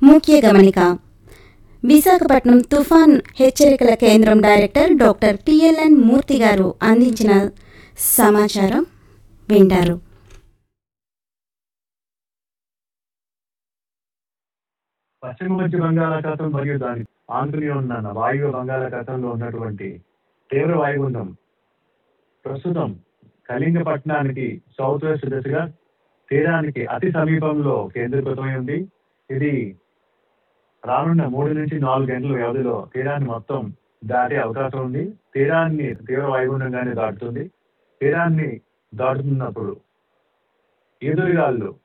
ముఖ్య గమనిక విశాఖపట్నం తుఫాన్ హెచ్చరికల కేంద్రం డైరెక్టర్ డాక్టర్ పిఎల్ఎన్ మూర్తి గారు అందించిన సమాచారం వింటారు పశ్చిమ మధ్య బంగాళాఖాతం మరియు దాని ఆంధ్రలో ఉన్న వాయువ్య బంగాళాఖాతంలో ఉన్నటువంటి తీవ్ర వాయుగుండం ప్రస్తుతం కళింగపట్నానికి సౌత్ వెస్ట్ దిశగా తీరానికి అతి సమీపంలో కేంద్రీకృతమై ఉంది ఇది రానున్న మూడు నుంచి నాలుగు గంటల వ్యవధిలో తీరాన్ని మొత్తం దాటే అవకాశం ఉంది తీరాన్ని తీవ్ర వాయుగుండంగానే దాటుతుంది తీరాన్ని దాటుతున్నప్పుడు ఎదురుగాళ్ళు